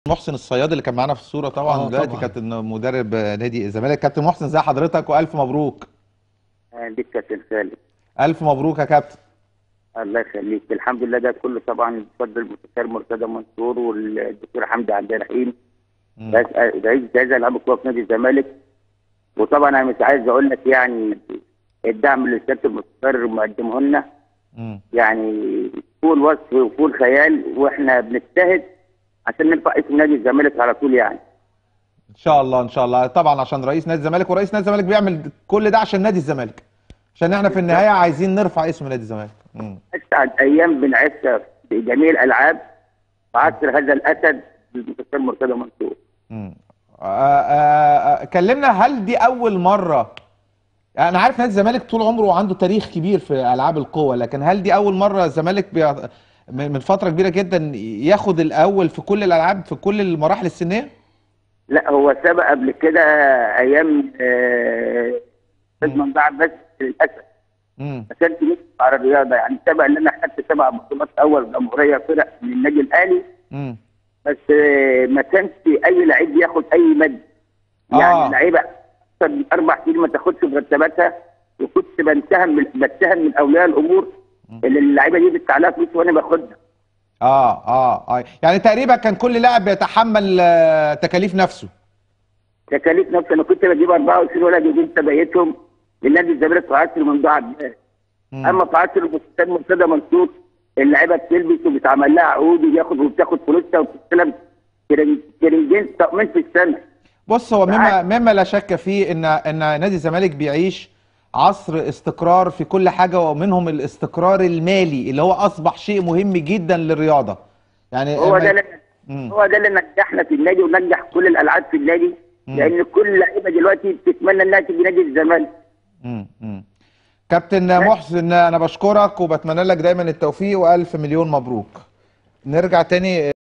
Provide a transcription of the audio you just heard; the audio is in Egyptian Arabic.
محسن الصياد اللي كان معانا في الصوره طبعا آه، دلوقتي طبعاً. كابتن مدرب نادي الزمالك كابتن محسن ازي حضرتك والف مبروك دي كابتن خالد الف مبروك يا كابتن الله يخليك الحمد لله ده كله طبعا بفضل المستشار مرتضى منصور والدكتور حمدي عبد الرحيم مم. رئيس رئيس جهاز العاب القوى في نادي الزمالك وطبعا انا مش عايز اقول لك يعني الدعم اللي سياده المستشار مقدمه لنا مم. يعني فوق الوصف وفوق الخيال واحنا بنجتهد عشان نرفع اسم نادي الزمالك على طول يعني ان شاء الله ان شاء الله طبعا عشان رئيس نادي الزمالك ورئيس نادي الزمالك بيعمل كل ده عشان نادي الزمالك عشان احنا في النهايه عايزين نرفع اسم نادي الزمالك مم. اسعد ايام بنعيشها في جميع الالعاب في عصر هذا الاسد المستشار مرتضى منصور مم. آه، آه، آه، كلمنا هل دي اول مره انا عارف نادي الزمالك طول عمره عنده تاريخ كبير في العاب القوه لكن هل دي اول مره الزمالك بي... من من فتره كبيره جدا ياخد الاول في كل الالعاب في كل المراحل السنيه لا هو سبق قبل كده ايام آه، استاذ ممدوح بس للاسف امم ما كانش نفسي على الرياضه يعني سبق ان انا خدت سبع بطولات اول جمهوريه فرق من النادي الاهلي امم بس آه، ما كانش اي لعيب ياخد اي مد يعني آه. لعيبه أكتر من اربع سنين ما تاخدش مرتباتها وكنت بتهم من بتهم من اولياء الامور اللي اللعيبه دي بتدفع لها فلوس وانا باخدها اه اه اه يعني تقريبا كان كل لاعب بيتحمل آه، تكاليف نفسه تكاليف نفسي انا كنت بجيب 24 ولد يجيب سبايتهم لنادي الزمالك في عصر ممدوح عباس مم. اما في عصر المستشار مرتضى منصور اللعيبه بتلبس وبيتعمل لها عقود وبياخد وبتاخد فلوسها وبتستلم كرن- كرنجين طقمين في السنه بص هو مما مما لا شك فيه ان ان نادي الزمالك بيعيش عصر استقرار في كل حاجه ومنهم الاستقرار المالي اللي هو اصبح شيء مهم جدا للرياضه يعني هو أما- ده اللي مم. هو ده اللي نجحنا في النادي ونجح كل الالعاب في النادي مم. لان كل لعيبه دلوقتي بتتمنى انها تيجي نادي الزمالك مم. مم. كابتن محسن انا بشكرك وبتمنى لك دايما التوفيق والف مليون مبروك نرجع تاني